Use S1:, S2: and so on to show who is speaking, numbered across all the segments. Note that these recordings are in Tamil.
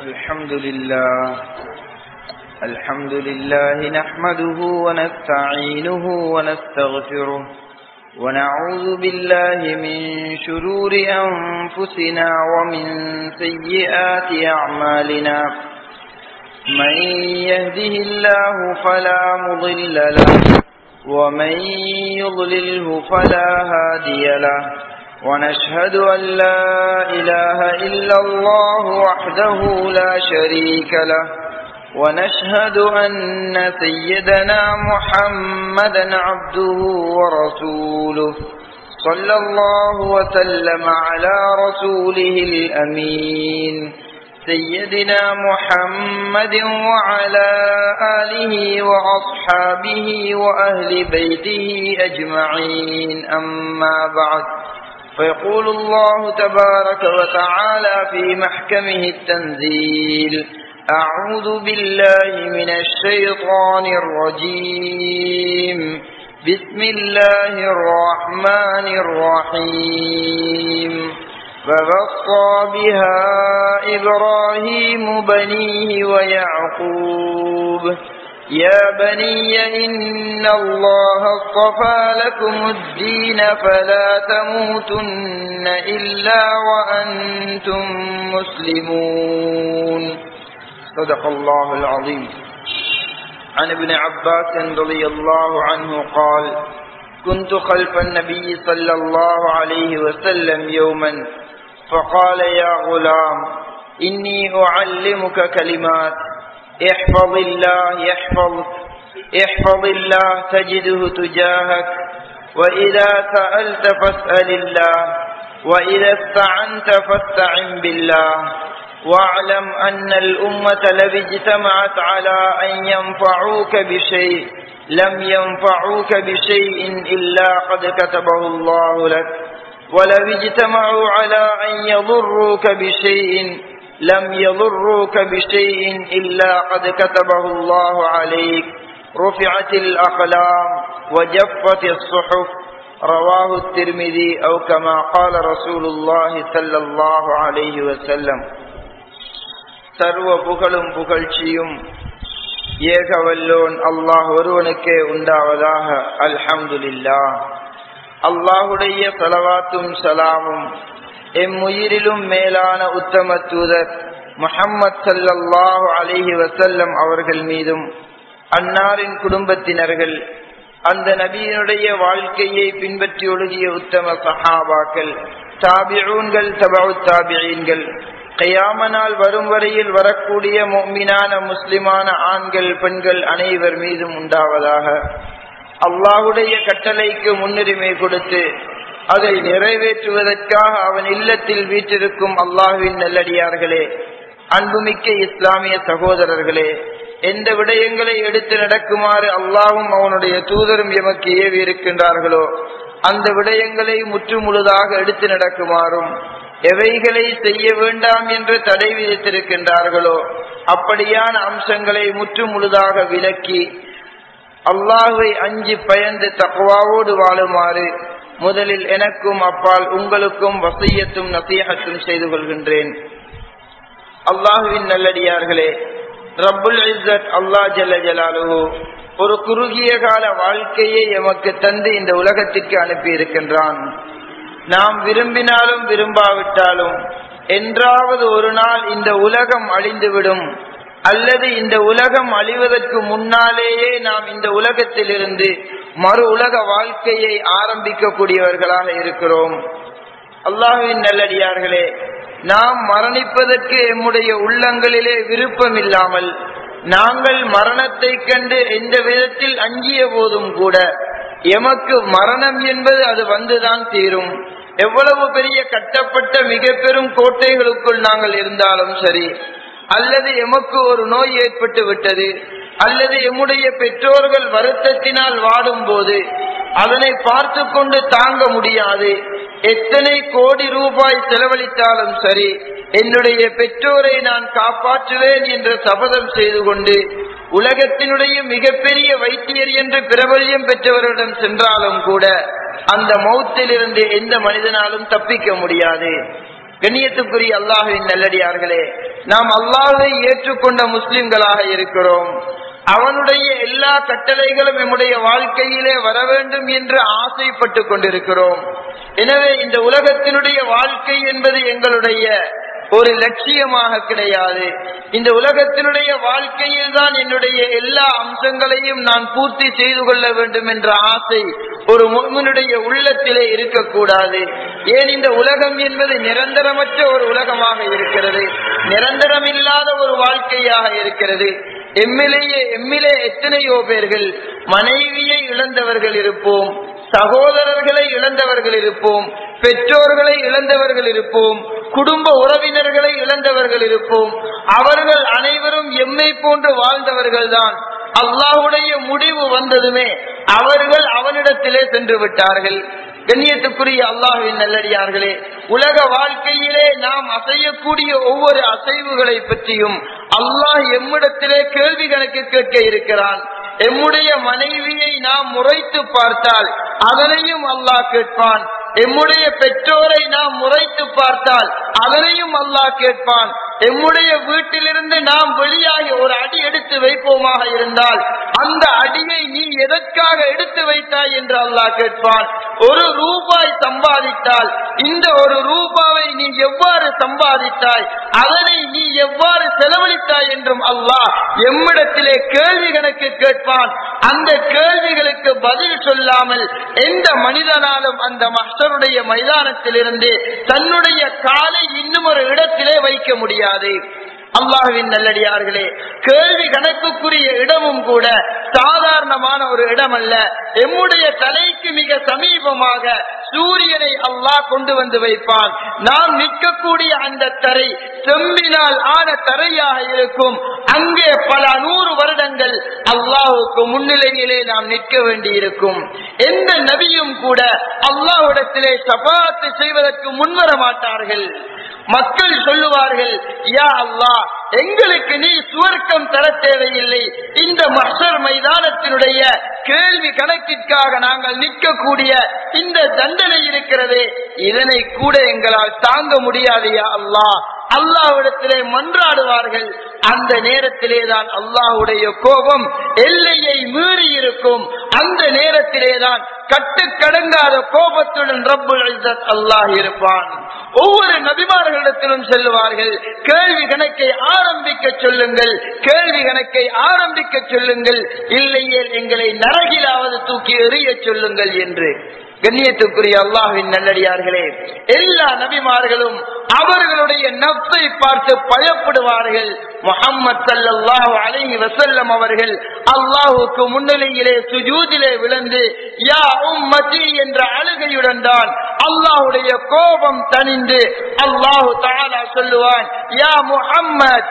S1: الحمد لله الحمد لله نحمده ونستعينه ونستغفره ونعوذ بالله من شرور أنفسنا ومن سيئات أعمالنا من يهده الله فلا مضل له ومن يضلله فلا هادي له ونشهد أن لا إله إلا الله وحده لا شريك له ونشهد أن سيدنا محمدا عبده ورسوله صلى الله وسلم على رسوله الأمين سيدنا محمد وعلى آله وأصحابه وأهل بيته أجمعين أما بعد فيقول الله تبارك وتعالى في محكمه التنزيل أعوذ بالله من الشيطان الرجيم بسم الله الرحمن الرحيم فوصى بها إبراهيم بنيه ويعقوب يا بني إن الله اصطفى لكم الدين فلا تموتن إلا وأنتم مسلمون صدق الله العظيم عن ابن عباس رضي الله عنه قال كنت خلف النبي صلى الله عليه وسلم يوما فقال يا غلام إني أعلمك كلمات احفظ الله يحفظك احفظ الله تجده تجاهك وإذا سألت فاسأل الله وإذا استعنت فاستعن بالله واعلم أن الأمة لو اجتمعت على أن ينفعوك بشيء لم ينفعوك بشيء إلا قد كتبه الله لك ولو اجتمعوا على أن يضروك بشيء لم يضروك بشيء إلا قد كتبه الله عليك رفعت الأقلام وجفت الصحف رواه الترمذي أو كما قال رسول الله صلى الله عليه وسلم சர்வ புகழும் புகழ்ச்சியும் ஏகவல்லோன் அல்லாஹ் ஒருவனுக்கே உண்டாவதாக அல்ஹம்துலில்லா அல்லாஹுடைய சலவாத்தும் சலாமும் எம்முயிரிலும் மேலான உத்தம தூதர் முஹம்மத் சல்லல்லாஹு அலிஹி வசல்லம் அவர்கள் மீதும் அன்னாரின் குடும்பத்தினர்கள் அந்த நபியினுடைய வாழ்க்கையை பின்பற்றி ஒழுகிய உத்தம சஹாபாக்கள் தாபிஊன்கள் தபு தாபியீன்கள் கையாமனால் வரும் வரையில் வரக்கூடிய மீனான முஸ்லிமான ஆண்கள் பெண்கள் அனைவர் மீதும் உண்டாவதாக அல்லாஹுடைய கட்டளைக்கு முன்னுரிமை கொடுத்து அதை நிறைவேற்றுவதற்காக அவன் இல்லத்தில் வீற்றிருக்கும் அல்லாஹுவின் நல்லடியார்களே அன்புமிக்க இஸ்லாமிய சகோதரர்களே எந்த விடயங்களை எடுத்து நடக்குமாறு அல்லாவும் அவனுடைய தூதரும் எமக்கு ஏவி இருக்கின்றார்களோ அந்த விடயங்களை முற்றுமுழுதாக எடுத்து நடக்குமாறும் எவைகளை செய்ய வேண்டாம் என்று தடை விதித்திருக்கின்றார்களோ அப்படியான அம்சங்களை முற்றுமுழுதாக விலக்கி அல்லாஹுவை அஞ்சு பயந்து தக்குவாவோடு வாழுமாறு முதலில் எனக்கும் அப்பால் உங்களுக்கும் வசையத்தும் நசீகத்தும் செய்து கொள்கின்றேன் அல்லாஹுவின் நல்லடியார்களே ரப்புல் இஸ்ஸத் அல்லாஹ் ஜல்ல ஜலாலுஹு ஒரு குறுகிய கால வாழ்க்கையை எமக்கு தந்து இந்த உலகத்திற்கு அனுப்பி இருக்கின்றான் நாம் விரும்பினாலும் விரும்பாவிட்டாலும் என்றாவது ஒரு நாள் இந்த உலகம் அழிந்துவிடும் அல்லது இந்த உலகம் அழிவதற்கு முன்னாலேயே நாம் இந்த உலகத்திலிருந்து மறு உலக வாழ்க்கையை ஆரம்பிக்கக்கூடியவர்களாக இருக்கிறோம் அல்லாஹுவின் நல்லடியார்களே நாம் மரணிப்பதற்கு எம்முடைய உள்ளங்களிலே விருப்பம் இல்லாமல் நாங்கள் மரணத்தை கண்டு எந்த விதத்தில் அஞ்சிய போதும் கூட எமக்கு மரணம் என்பது அது வந்துதான் தீரும் எவ்வளவு பெரிய கட்டப்பட்ட மிக பெரும் கோட்டைகளுக்குள் நாங்கள் இருந்தாலும் சரி அல்லது எமக்கு ஒரு நோய் ஏற்பட்டு விட்டது அல்லது எம்முடைய பெற்றோர்கள் வருத்தத்தினால் வாடும் போது அதனை பார்த்து கொண்டு தாங்க முடியாது எத்தனை கோடி ரூபாய் செலவழித்தாலும் சரி என்னுடைய பெற்றோரை நான் காப்பாற்றுவேன் என்ற சபதம் செய்து கொண்டு உலகத்தினுடைய மிகப்பெரிய வைத்தியர் என்று பிரபல்யம் பெற்றவரிடம் சென்றாலும் கூட அந்த மௌத்திலிருந்து எந்த மனிதனாலும் தப்பிக்க முடியாது கண்ணியத்துக்குரிய அல்லாஹுவின் நல்லடியார்களே நாம் அல்லாஹை ஏற்றுக்கொண்ட முஸ்லிம்களாக இருக்கிறோம் அவனுடைய எல்லா கட்டளைகளும் நம்முடைய வாழ்க்கையிலே வர வேண்டும் என்று ஆசைப்பட்டு கொண்டிருக்கிறோம் எனவே இந்த உலகத்தினுடைய வாழ்க்கை என்பது எங்களுடைய ஒரு லட்சியமாக கிடையாது இந்த உலகத்தினுடைய வாழ்க்கையில் தான் என்னுடைய எல்லா அம்சங்களையும் நான் பூர்த்தி செய்து கொள்ள வேண்டும் என்ற ஆசை ஒரு முகமனுடைய உள்ளத்திலே இருக்கக்கூடாது ஏன் இந்த உலகம் என்பது நிரந்தரமற்ற ஒரு உலகமாக இருக்கிறது நிரந்தரமில்லாத ஒரு வாழ்க்கையாக இருக்கிறது எம்மிலேயே எம்மிலே எத்தனையோ பேர்கள் மனைவியை இழந்தவர்கள் இருப்போம் சகோதரர்களை இழந்தவர்கள் இருப்போம் பெற்றோர்களை இழந்தவர்கள் இருப்போம் குடும்ப உறவினர்களை இழந்தவர்கள் இருப்போம் அவர்கள் அனைவரும் எம்மை போன்று வாழ்ந்தவர்கள் தான் அல்லாஹுடைய முடிவு வந்ததுமே அவர்கள் அவனிடத்திலே சென்று விட்டார்கள் கண்ணியத்துக்குரிய அல்லாஹுவின் நல்லடியார்களே உலக வாழ்க்கையிலே நாம் அசையக்கூடிய ஒவ்வொரு அசைவுகளை பற்றியும் அல்லாஹ் எம்மிடத்திலே கேள்வி கணக்கு கேட்க இருக்கிறான் எம்முடைய மனைவியை நாம் முறைத்து பார்த்தால் அதனையும் அல்லாஹ் கேட்பான் எம்முடைய பெற்றோரை நாம் முறைத்து பார்த்தால் அதனையும் அல்லாஹ் கேட்பான் எம்முடைய வீட்டிலிருந்து நாம் வெளியாகி ஒரு அடி எடுத்து வைப்போமாக இருந்தால் அந்த அடியை நீ எதற்காக எடுத்து வைத்தாய் என்று அல்லாஹ் கேட்பான் ஒரு ரூபாய் சம்பாதித்தால் இந்த ஒரு ரூபாவை நீ எவ்வாறு சம்பாதித்தாய் அதனை நீ எவ்வாறு செலவழித்தாய் என்றும் அல்லாஹ் எம்மிடத்திலே கேள்வி கணக்கு கேட்பான் அந்த கேள்விகளுக்கு பதில் சொல்லாமல் எந்த மனிதனாலும் அந்த மஸ்டருடைய மைதானத்திலிருந்து தன்னுடைய காலை இன்னும் ஒரு இடத்திலே வைக்க முடியாது அல்லாஹுவின் நல்லடியார்களே கேள்வி கணக்குக்குரிய இடமும் கூட சாதாரணமான ஒரு இடம் அல்ல எம்முடைய தலைக்கு மிக சமீபமாக சூரியனை அல்லாஹ் கொண்டு வந்து வைப்பான் நாம் நிற்கக்கூடிய அந்த தரை செம்பினால் ஆன தரையாக இருக்கும் அங்கே பல நூறு வருடங்கள் அல்லாஹுக்கு முன்னிலையிலே நாம் நிற்க வேண்டி இருக்கும் எந்த நபியும் கூட அல்லாஹ்விடத்திலே சபாத்து செய்வதற்கு முன்வர மாட்டார்கள் மக்கள் சொல்லுவார்கள் யா அல்லாஹ் எங்களுக்கு நீ சுவர்க்கம் தர தேவையில்லை இந்த மசர் மைதானத்தினுடைய கேள்வி கணக்கிற்காக நாங்கள் நிற்கக்கூடிய இந்த தண்டனை இருக்கிறதே இதனை கூட எங்களால் தாங்க முடியாது யா அல்லாஹ் அல்லாஹ்விடத்திலே மன்றாடுவார்கள் அந்த நேரத்திலே தான் அல்லாஹுடைய கோபம் எல்லையை மீறி இருக்கும் அந்த நேரத்திலே தான் கட்டுக்கடங்காத கோபத்துடன் ரப்புல் இஸ்ஸத் அல்லாஹ் இருப்பான் ஒவ்வொரு நபிமார்களிடத்திலும் செல்லுவார்கள் கேள்வி கணக்கை ஆரம்பிக்க சொல்லுங்கள் கேள்வி கணக்கை ஆரம்பிக்க சொல்லுங்கள் இல்லையே எங்களை நரகிலாவது தூக்கி எறிய சொல்லுங்கள் என்று கண்ணியத்துக்குரிய அல்லாஹின் நல்லடியார்களே எல்லா நபிமார்களும் அவர்களுடைய நப்சை பார்த்து பயப்படுவார்கள் முகம்மது சல்லாஹு அலைஹி வசல்லம் அவர்கள் அல்லாஹுக்கு முன்னிலையிலே சுஜூதிலே விழுந்து யா உம்மதி என்ற அழுகையுடன் தான் அல்லாஹுடைய கோபம் தணிந்து அல்லாஹு தாலா சொல்லுவான் யா முஹம்மத்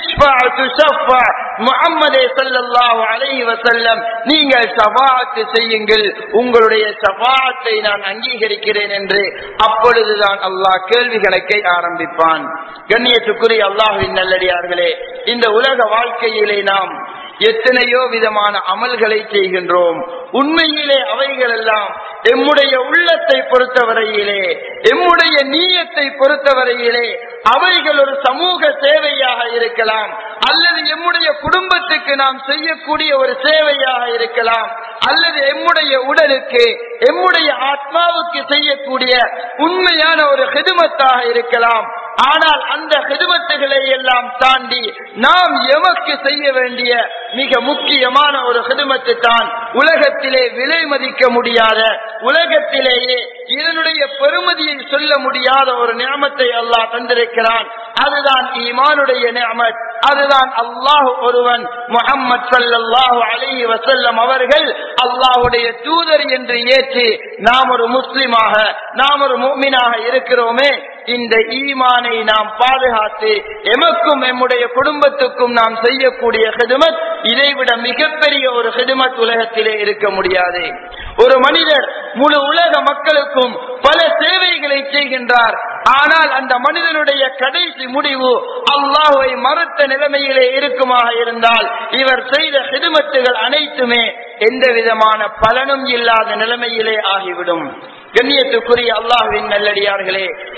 S1: முகம்மதே சல்லாஹு அலைஹி வசல்லம் நீங்கள் சபாத்து செய்யுங்கள் உங்களுடைய சபாத்தை நான் அங்கீகரிக்கிறேன் என்று அப்பொழுதுதான் அல்லாஹ் கேள்வி கணக்கை ஆரம்பிப்பான் கண்ணியத்துக்குரிய அல்லாஹுவின் நல்லடியார்களே இந்த உலக வாழ்க்கையிலே நாம் எத்தனையோ விதமான அமல்களை செய்கின்றோம் உண்மையிலே அவைகள் எல்லாம் எம்முடைய உள்ளத்தை பொறுத்தவரையிலே எம்முடைய நீயத்தை பொறுத்தவரையிலே அவைகள் ஒரு சமூக சேவையாக இருக்கலாம் அல்லது எம்முடைய குடும்பத்துக்கு நாம் செய்யக்கூடிய ஒரு சேவையாக இருக்கலாம் அல்லது எம்முடைய உடலுக்கு எம்முடைய ஆத்மாவுக்கு செய்யக்கூடிய உண்மையான ஒரு ஹிதுமத்தாக இருக்கலாம் ஆனால் அந்த ஹிதுமத்துகளை எல்லாம் தாண்டி நாம் எமக்கு செய்ய வேண்டிய மிக முக்கியமான ஒரு ஹிதுமத்து தான் உலகத்திலே விலை மதிக்க முடியாத உலகத்திலேயே இதனுடைய பெருமதியை சொல்ல முடியாத ஒரு நியமத்தை அல்லாஹ் தந்திருக்கிறான் அதுதான் ஈமானுடைய நியமத் அதுதான் அல்லாஹ் ஒருவன் முகம்மது சல்லாஹு அலி வசல்லம் அவர்கள் அல்லாஹுடைய தூதர் என்று ஏற்று நாம் ஒரு முஸ்லிமாக நாம் ஒரு மூமினாக இருக்கிறோமே இந்த ஈமானை நாம் பாதுகாத்து எமக்கும் எம்முடைய குடும்பத்துக்கும் நாம் செய்யக்கூடிய ஹிதுமத் இதைவிட மிகப்பெரிய ஒரு ஹிதுமத் உலகத்திலே இருக்க முடியாது ஒரு மனிதர் முழு உலக மக்களுக்கும் பல சேவைகளை செய்கின்றார் ஆனால் அந்த மனிதனுடைய கடைசி முடிவு அல்லாஹுவை மறுத்த நிலைமையிலே இருக்குமாக இருந்தால் இவர் செய்த ஹிதுமத்துகள் அனைத்துமே எந்த விதமான பலனும் இல்லாத நிலைமையிலே ஆகிவிடும் கண்ணியத்துக்குரிய அல்லாஹுவின் நல்லடியார்களே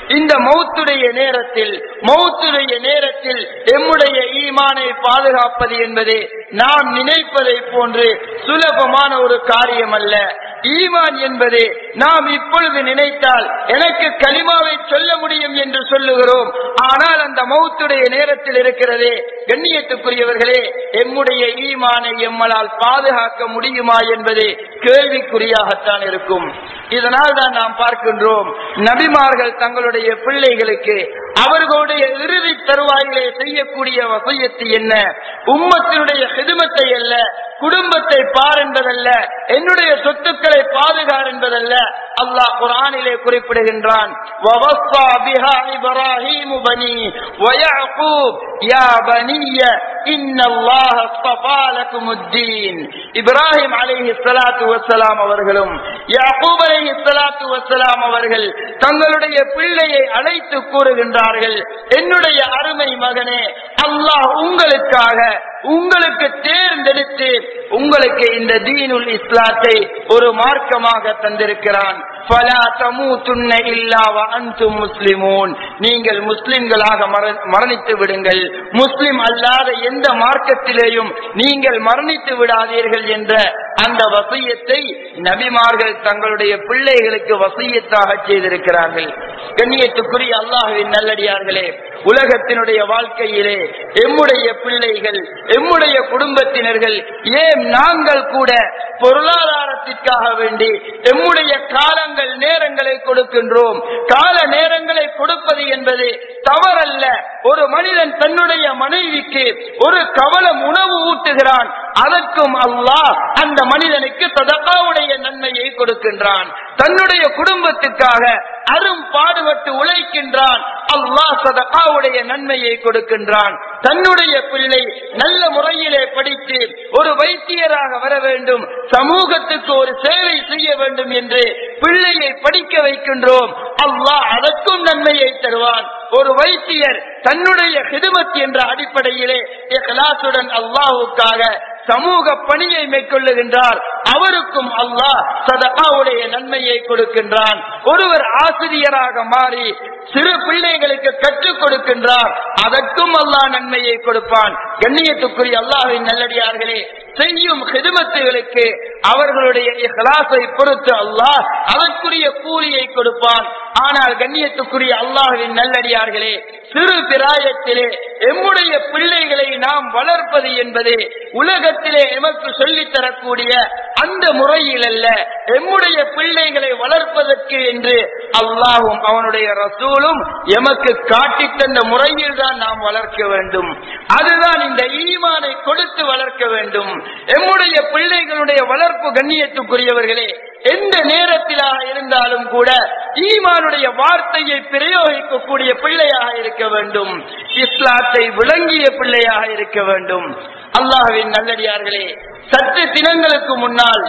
S1: இந்த மௌத்துடைய நேரத்தில் மௌத்துடைய நேரத்தில் எம்முடைய ஈமானை பாதுகாப்பது என்பது நாம் நினைப்பதை போன்று சுலபமான ஒரு காரியம் அல்ல ஈமான் என்பது நாம் இப்பொழுது நினைத்தால் எனக்கு கலிமாவை சொல்ல முடியும் என்று சொல்லுகிறோம் ஆனால் அந்த மௌத்துடைய நேரத்தில் இருக்கிறதே கண்ணியத்துக்குரியவர்களே எம்முடைய ஈமானை எம்மளால் பாதுகாக்க முடியுமா என்பது கேள்விக்குறியாகத்தான் இருக்கும் இதனால் தான் நாம் பார்க்கின்றோம் நபிமார்கள் தங்களுடைய பிள்ளைகளுக்கு அவர்களுடைய இறுதி தருவாயிலே செய்யக்கூடிய வசையத்து என்ன உம்மத்தினுடைய ஹிதுமத்தை அல்ல குடும்பத்தை பார் என்பதல்ல என்னுடைய சொத்துக்களை பாதுகார் என்பதல்ல அல்லாஹ் குரானிலே குறிப்பிடுகின்றான் وَوَصَّى بِهَا إِبْرَاهِيمُ بَنِيهِ وَيَعْقُوبُ يَا بَنِيَّ إِنَّ اللَّهَ اصْطَفَى لَكُمُ الدِّينَ இப்ராஹிம் அலைஹி ஸலாத்து வஸ்ஸலாம் அவர்களும் யாக்கூப் அலைஹி ஸலாத்து வஸ்ஸலாம் அவர்கள் தங்களுடைய பிள்ளையை அழைத்து கூறுகின்றார்கள் என்னுடைய அருமை மகனே அல்லாஹ் உங்களுக்காக உங்களுக்கு தேர்ந்தெடுத்து உங்களுக்கு இந்த தீனுல் இஸ்லாத்தை ஒரு மார்க்கமாக தந்திருக்கிறான் فَلَا تَمُوتُنَّ إِلَّا وَأَنْتُمْ مُسْلِمُونَ நீங்கள் முஸ்லிம்களாக மர- மரணித்து விடுங்கள் முஸ்லிம் அல்லாத எந்த மார்க்கத்திலேயும் நீங்கள் மரணித்து விடாதீர்கள் என்ற அந்த வசியத்தை நபிமார்கள் தங்களுடைய பிள்ளைகளுக்கு வசியத்தாக செய்திருக்கிறார்கள் கண்ணியத்துக்குரிய அல்லாஹுவின் நல்லடியார்களே உலகத்தினுடைய வாழ்க்கையிலே எம்முடைய பிள்ளைகள் எம்முடைய குடும்பத்தினர்கள் ஏன் நாங்கள் கூட பொருளாதாரத்திற்காக வேண்டி எம்முடைய காலங்கள் நேரங்களை கொடுக்கின்றோம் கால நேரங்களை கொடுப்பது என்பது தவறல்ல ஒரு மனிதன் தன்னுடைய மனைவிக்கு ஒரு கவலம் உணவு ஊட்டுகிறான் அதற்கும் அல்லாஹ் அந்த மனிதனுக்கு சதகாவுடைய நன்மையை கொடுக்கின்றான் தன்னுடைய குடும்பத்துக்காக அரும் பாடுபட்டு உழைக்கின்றான் அல்லாஹ் சதகாவுடைய நன்மையை கொடுக்கின்றான் தன்னுடைய பிள்ளை நல்ல முறையிலே படித்து ஒரு வைத்தியராக வர வேண்டும் சமூகத்துக்கு ஒரு சேவை செய்ய வேண்டும் என்று பிள்ளையை படிக்க வைக்கின்றோம் அல்லாஹ் அதற்கும் நன்மையை தருவான் ஒரு வைத்தியர் தன்னுடைய ஹிதுமத் என்ற அடிப்படையிலே இஹ்லாசுடன் அல்லாஹுக்காக சமூக பணியை மேற்கொள்ளுகின்றார் அவருக்கும் அல்லாஹ் சதகாவுடைய நன்மையை கொடுக்கின்றான் ஒருவர் ஆசிரியராக மாறி சிறு பிள்ளைகளுக்கு கற்றுக் கொடுக்கின்றார் அதற்கும் அல்லாஹ் நன்மையை கொடுப்பான் கண்ணியத்துக்குரிய அல்லாஹின் நல்லடியார்களே செய்யும் ஹிதுமத்துகளுக்கு அவர்களுடைய இஹ்லாஸை பொறுத்து அல்லாஹ் அதற்குரிய கூலியை கொடுப்பான் ஆனால் கண்ணியத்துக்குரிய அல்லாஹுவின் நல்லடியார்களே சிறு பிராயத்திலே எம்முடைய பிள்ளைகளை நாம் வளர்ப்பது என்பது உலகத்திலே எமக்கு சொல்லித் தரக்கூடிய அந்த முறையில் அல்ல எம்முடைய பிள்ளைகளை வளர்ப்பதற்கு என்று அல்லாஹும் அவனுடைய ரசூலும் எமக்கு காட்டித் தந்த முறையில் தான் நாம் வளர்க்க வேண்டும் அதுதான் இந்த ஈமானை கொடுத்து வளர்க்க வேண்டும் எம்முடைய பிள்ளைகளுடைய வளர்ப்பு கண்ணியத்துக்குரியவர்களே எந்த நேரத்திலாக இருந்தாலும் கூட ஈமானுடைய வார்த்தையை பிரயோகிக்கக்கூடிய பிள்ளையாக இருக்க வேண்டும் இஸ்லாத்தை விளங்கிய பிள்ளையாக இருக்க வேண்டும் அல்லாஹ்வின் நல்லடியார்களே சற்று தினங்களுக்கு முன்னால்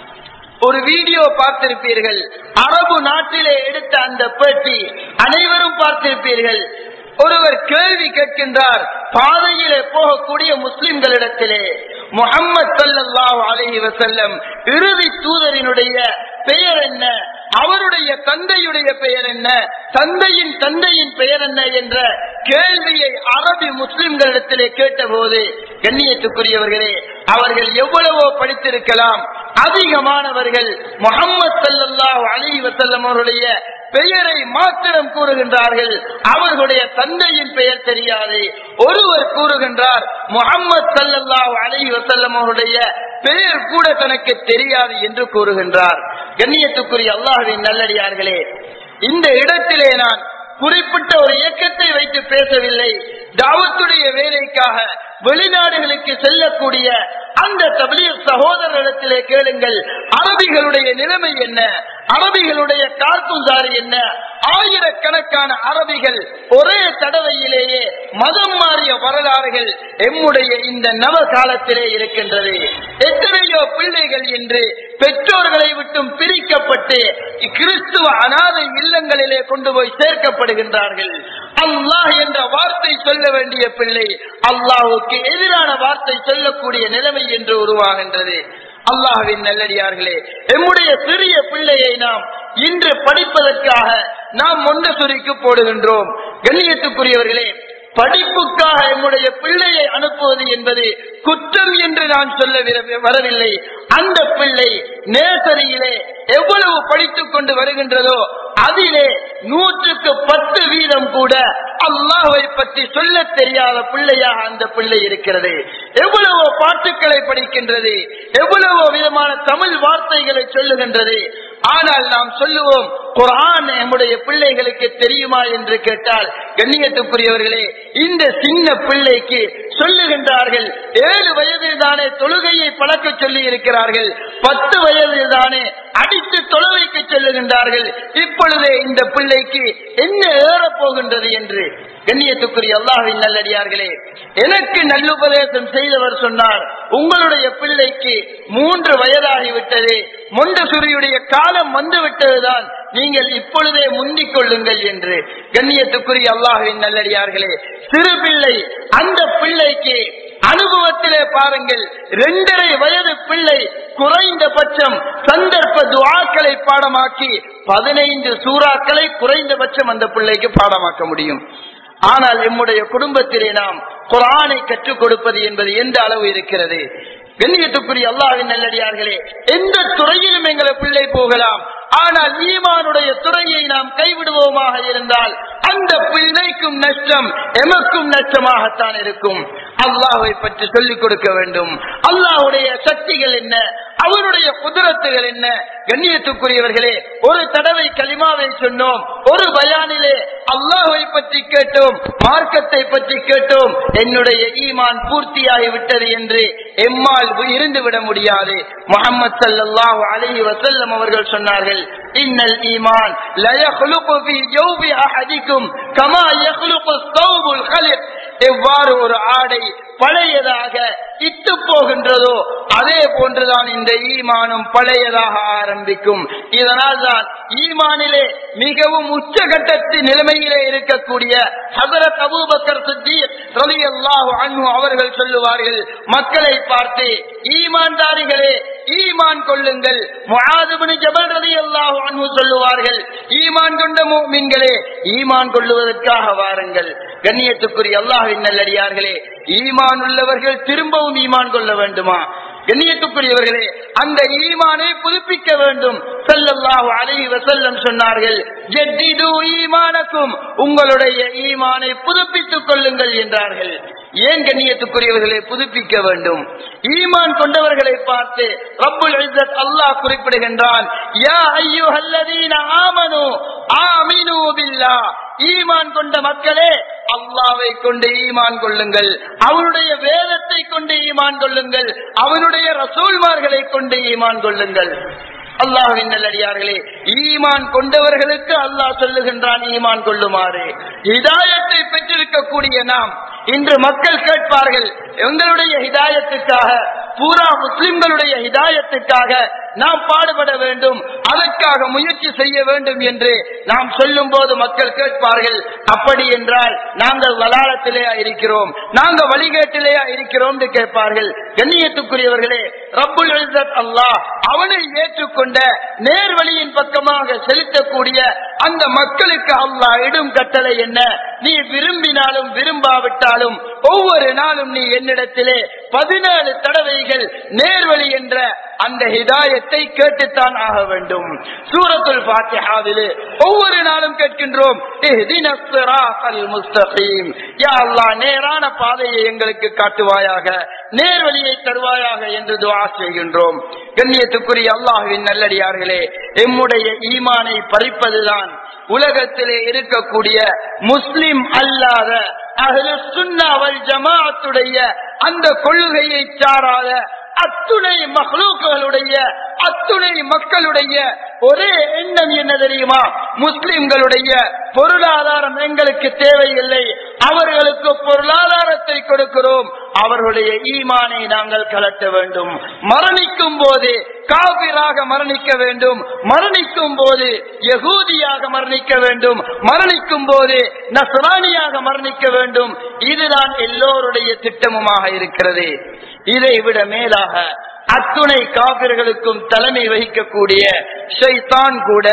S1: ஒரு வீடியோ பார்த்திருப்பீர்கள் அரபு நாட்டிலே எடுத்த அந்த பேட்டி அனைவரும் பார்த்திருப்பீர்கள் ஒருவர் கேள்வி கேட்கின்றார் பாதையிலே போகக்கூடிய முஸ்லிம்களிடத்திலே முகம்மது சல்லல்லாஹு அலைஹி வஸல்லம் இறுதி தூதரினுடைய பெயர் என்ன அவருடைய தந்தையுடைய பெயர் என்ன தந்தையின் தந்தையின் பெயர் என்ன என்ற கேள்வியை அரபி முஸ்லிம்களிடத்திலே கேட்டபோது கண்ணியத்துக்குரியவர்களே அவர்கள் எவ்வளவோ படித்திருக்கலாம் அதிகமானவர்கள் முகம்மது சல்லல்லாஹு அலைஹி வஸல்லம் அவருடைய பெயரை மாத்திரம் கூறுகின்றார்கள் அவர்களுடைய தந்தையின் பெயர் தெரியாது ஒருவர் கூறுகின்றார் முகம்மது சல்லல்லாஹு அலைஹி வஸல்லம் அவருடைய பெயர் கூட தனக்கு தெரியாது என்று கூறுகின்றார் கண்ணியத்துக்குரிய அல்லாஹுவின் நல்லடியார்களே இந்த இடத்திலே நான் குறிப்பிட்ட ஒரு இயக்கத்தை வைத்து பேசவில்லை தாவத்துடைய வேலைக்காக வெளிநாடுகளுக்கு செல்லக்கூடிய அந்த தபிலியர் சகோதரரிடத்திலே கேளுங்கள் அரபிகளுடைய நிலைமை என்ன அரபிகளுடைய கார்குந்தாரி என்ன ஆயிரக்கணக்கான அரபிகள் ஒரே தடவையிலேயே மதம் மாறிய வரலாறுகள் எம்முடைய இந்த நவ காலத்திலே இருக்கின்றது எத்தனையோ பிள்ளைகள் என்று பெற்றோர்களை விட்டும் பிரிக்கப்பட்டு கிறிஸ்துவ அனாதை இல்லங்களிலே கொண்டு போய் சேர்க்கப்படுகின்றார்கள் அல்லாஹ் என்ற வார்த்தை சொல்ல வேண்டிய பிள்ளை அல்லாஹுக்கு எதிரான வார்த்தை சொல்லக்கூடிய நிலைமை என்று உருவாகின்றது அல்லாஹ்வின் நல்லடியார்களே எம்முடைய சிறிய பிள்ளையை நாம் இன்று படிப்பதற்காக நாம் மொண்டசுரிக்கு போடுகின்றோம் கண்ணியத்துக்குரியவர்களே படிப்புக்காக என்னுடைய பிள்ளையை அனுப்புவது என்பது குற்றம் என்று நான் சொல்ல விர- வரவில்லை அந்த பிள்ளை நேசரியிலே எவ்வளவு படித்துக் கொண்டு வருகின்றதோ அதிலே நூற்றுக்கு பத்து வீதம் கூட அல்லாஹ்வை பற்றி சொல்ல தெரியாத பிள்ளையாக அந்த பிள்ளை இருக்கிறது எவ்வளவோ பாட்டுக்களை படிக்கின்றது எவ்வளவோ விதமான தமிழ் வார்த்தைகளை சொல்லுகின்றது ஆனால் நாம் சொல்லுவோம் குரான் நம்முடைய பிள்ளைகளுக்கு தெரியுமா என்று கேட்டால் கண்ணியத்துக்குரியவர்களே இந்த சின்ன பிள்ளைக்கு சொல்லுகின்றார்கள் ஏழு வயதில் தானே தொழுகையை பழக்க சொல்லி இருக்கிறார்கள் பத்து வயதில் தானே அடித்து தொழுவைக்கு சொல்லுகின்றார்கள் இப்பொழுதே இந்த பிள்ளைக்கு என்ன ஏறப் போகின்றது என்று கண்ணியத்துக்குரிய அல்லாஹின் நல்லடியார்களே எனக்கு நல்லுபதேசம் செய்தவர் சொன்னார் உங்களுடைய பிள்ளைக்கு மூன்று வயதாகிவிட்டது மொண்டசுரியுடைய காலம் வந்து விட்டதுதான் நீங்கள் இப்பொழுதே முந்திக் கொள்ளுங்கள் என்று கண்ணியத்துக்குரிய அல்லாஹின் நல்லடியார்களே சிறு பிள்ளை அந்த பிள்ளைக்கு அனுபவத்திலே பாருங்கள் இரண்டரை வயது பிள்ளை குறைந்தபட்சம் சந்தர்ப்ப துவாக்களை பாடமாக்கி பதினைந்து சூறாக்களை குறைந்தபட்சம் அந்த பிள்ளைக்கு பாடமாக்க முடியும் ஆனால் நம்முடைய குடும்பத்திலே நாம் குரானை கற்றுக் கொடுப்பது என்பது எந்த அளவு இருக்கிறது கண்ணியத்துக்குரிய அல்லாஹின் நல்லடியார்களே எந்த துறையிலும் எங்களை பிள்ளை போகலாம் ஆனால் ஈமானுடைய துறையை நாம் கைவிடுவோமாக இருந்தால் அந்த பிள்ளைக்கும் நஷ்டம் எமக்கும் நஷ்டமாகத்தான் இருக்கும் அல்லாஹை பற்றி சொல்லிக் கொடுக்க வேண்டும் அல்லாஹுடைய சக்திகள் என்ன அவருடைய குதிரத்துகள் என்ன கண்ணியத்துக்குரியவர்களே ஒரு தடவை கலிமாவை சொன்னோம் ஒரு பயானிலே அல்லாஹை பற்றி கேட்டோம் மார்க்கத்தை பற்றி கேட்டோம் என்னுடைய ஈமான் பூர்த்தியாகி விட்டது என்று எம்மால் இருந்து விட முடியாது முகமது சல்லல்லாஹு அலைஹி வஸல்லம் அவர்கள் சொன்னார்கள் இன்னல் ஈமான் ல யخلق في جوف احدكم كما يخلق الثوب الخلق எவ்வாறு ஒரு ஆடை பழையதாக இட்டு போகின்றதோ அதே போன்றுதான் இந்த ஈமானும் பழையதாக ஆரம்பிக்கும் இதனால் தான் ஈமானிலே மிகவும் உச்சகட்டத்தின் நிலைமையிலே இருக்கக்கூடிய ஹசரத் அபூபக்கர் சித்தீக் ரலியல்லாஹு அன்ஹு அவர்கள் சொல்லுவார்கள் மக்களை பார்த்து ஈமான்தாரிகளே ஈமான் கொள்ளுங்கள் முஆதுபின் ஜபல் ரலியல்லாஹு அன்ஹு சொல்லுவார்கள் ஈமான் கொண்ட முஃமின்களே ஈமான் கொள்ளுவதற்காக வாருங்கள் கண்ணியத்துக்குரிய அல்லாஹ்வின் நல்லடியார்களே ஈமான் உள்ளவர்கள் திரும்பவும் ஈமான் கொள்ள வேண்டுமா கண்ணியத்துக்குரியவர்களே அந்த ஈமானை புதுப்பிக்க வேண்டும் ஸல்லல்லாஹு அலைஹி வஸல்லம் சொன்னார்கள் ஜெத்திது ஈமானக்கும் உங்களுடைய ஈமானை புதுப்பித்துக் கொள்ளுங்கள் என்றார்கள் ஏன் கண்ணியத்துக்குரியவர்களை புதுப்பிக்க வேண்டும் ஈமான் கொண்டவர்களை பார்த்து ரப்புல் இஸ்ஸத் அல்லாஹ் குறிப்பிடுகின்றான் யா அய்யுஹல்லதீன ஆமனு ஆமினு பில்லாஹ் ஈமான் கொண்ட மக்களே அல்லாவை கொண்டு ஈமான் கொள்ளுங்கள் அவனுடைய வேதத்தை கொண்டு ஈமான் கொள்ளுங்கள் அவனுடைய ரசூல்மார்களை கொண்டு ஈமான் கொள்ளுங்கள் அல்லாஹின் நல்லடியார்களே ஈமான் கொண்டவர்களுக்கு அல்லாஹ் சொல்லுகின்றான் ஈமான் கொள்ளுமாறு ஹிதாயத்தை பெற்றிருக்கக்கூடிய நாம் இன்று மக்கள் கேட்பார்கள் எங்களுடைய ஹிதாயத்துக்காக பூரா முஸ்லிம்களுடைய ஹிதாயத்துக்காக நாம் பாடுபட வேண்டும் அதற்காக முயற்சி செய்ய வேண்டும் என்று நாம் சொல்லும் போது மக்கள் கேட்பார்கள் அப்படி என்றால் நாங்கள் வலாலத்திலேயா இருக்கிறோம் நாங்க வழிகேட்டிலேயா இருக்கிறோம் என்று கேட்பார்கள் கண்ணியத்துக்குரியவர்களே ரப்புல் இஸ்ஸத் அல்லாஹ் அவனை ஏற்றுக்கொண்ட நேர்வழியின் பக்கமாக செலுத்தக்கூடிய அந்த மக்களுக்கு அல்லாஹ் இடும் கட்டளை என்ன நீ விரும்பினாலும் விரும்பாவிட்டாலும் ஒவ்வொரு நாளும் நீ என்னிடத்திலே பதினேழு தடவைகள் நேர்வழி என்ற அந்த ஹிதாயத்தை கேட்டுத்தான் ஆக வேண்டும் சூரத்துல் ஃபாத்திஹாவிலே ஒவ்வொரு நாளும் கேட்கின்றோம் இஹ்தினஸ் ஸிராத்தல் முஸ்தகீம் யா அல்லாஹ் நேரான பாதையை எங்களுக்கு காட்டுவாயாக நேர்வழியை தருவாயாக என்று துஆ செய்கின்றோம் கண்ணியத்துக்குரிய அல்லாஹ்வின் நல்லடியார்களே எம்முடைய ஈமானை பறிப்பதுதான் உலகத்திலே இருக்கக்கூடிய முஸ்லிம் அல்லாத அஹ்லு சுன்னா வல் ஜமாஅத்துடைய அந்த கொள்கையை சாராத அத்துணை மஹ்லூக்களுடைய அத்துணை மக்களுடைய ஒரே எண்ணம் என்ன தெரியுமா முஸ்லிம்களுடைய பொருளாதாரம் எங்களுக்கு தேவையில்லை அவர்களுக்கு பொருளாதாரத்தை கொடுக்கிறோம் அவர்களுடைய ஈமானை நாங்கள் கலட்ட வேண்டும் மரணிக்கும் போது காவிராக மரணிக்க வேண்டும் மரணிக்கும் போது யகூதியாக மரணிக்க வேண்டும் மரணிக்கும் போது நசராணியாக மரணிக்க வேண்டும் இதுதான் எல்லோருடைய திட்டமுமாக இருக்கிறது இதை விட மேலாக அத்துணை காபிர்களுக்கும் தலைமை வகிக்கக்கூடிய ஷைத்தான் கூட